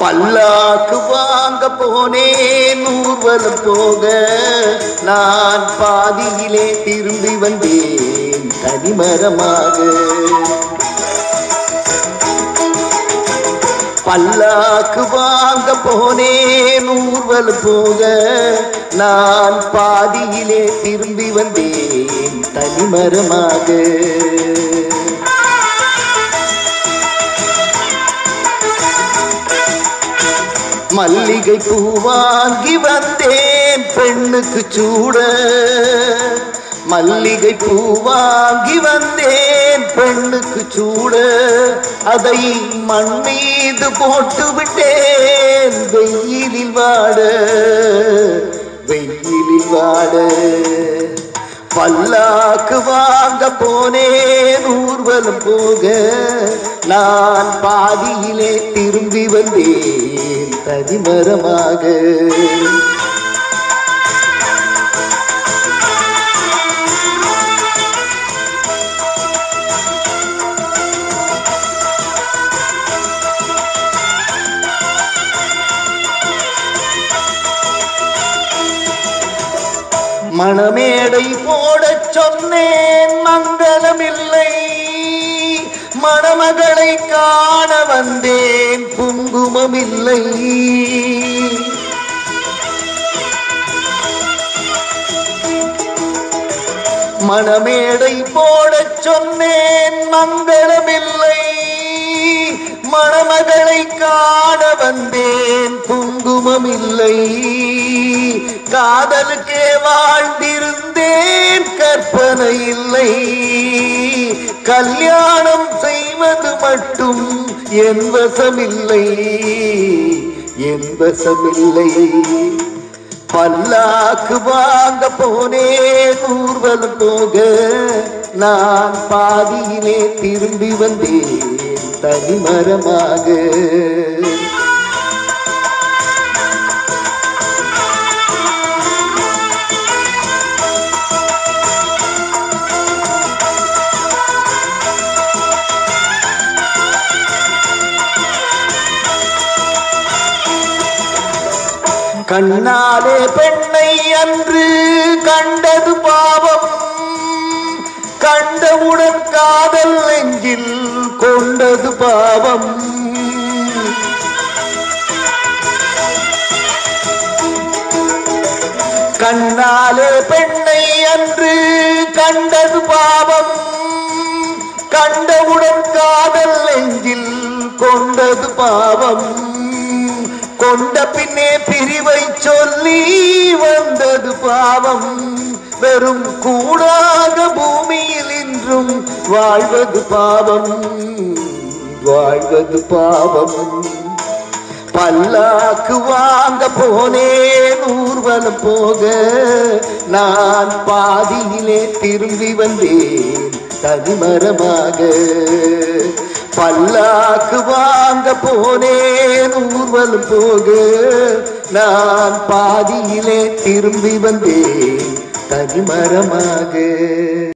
பல்லாக்கு வாங்க போனேன் ஊர்வலம் போக நான் பாதியிலே திரும்பி வந்தேன் தனிமரமாக பல்லாக்கு வாங்க போனேன் ஊர்வலம் போக நான் பாதியிலே திரும்பி வந்தேன் தனிமரமாக மல்லிகை பூ வாங்கி வந்தேன் பெண்ணுக்கு சூட மல்லிகை பூ வாங்கி வந்தேன் பெண்ணுக்கு சூட அதை மண் மீது போட்டு விட்டேன் வெயிலில் வாட வெயிலில் வாட பல்லாக்கு வாங்க போனேன் ஊர்வலம் போக நான் பாதியிலே திரும்பி வந்தேன் தனிமரமாக மணமேடை போடச் சொன்னேன் மங்களமில்லை மணமகளை காண வந்தேன் குங்குமமில்லை மணமேடை போடச் சொன்னேன் மங்களமில்லை மணமகளை காண வந்தேன் குங்குமமில்லை காதலுக்கே வாழ்ந்திருந்தேன் கற்பனை இல்லை கல்யாணம் செய்வது மட்டும் என் வசமில்லை என் வசமில்லை பல்லாக்கு வாங்க போனேன் ஊர்வலம் போக நான் பாதியிலே திரும்பி வந்தேன் தனிமரமாக கண்ணாலே பெண்ணை அன்று கண்டது பாவம் கண்டவுடன் காதல் நெஞ்சில் கொண்டது பாவம் கண்ணாலே பெண்ணை அன்று கண்டது பாவம் கண்டவுடன் காதல் நெஞ்சில் கொண்டது பாவம் கொண்ட பின்னே பிரிவை சொல்லி வந்தது பாவம் வெறும் கூடாக பூமியில் இன்றும் வாழ்வது பாவம் வாழ்வது பாவம் பல்லாக்கு வாங்க போனேன் ஊர்வலம் போக நான் பாதியிலே திரும்பி வந்தேன் தனிமரமாக பல்லாக்கு வாங்க போனேன் ஊர்வலம் போக நான் பாதியிலே திரும்பி வந்தேன் தனிமரமாக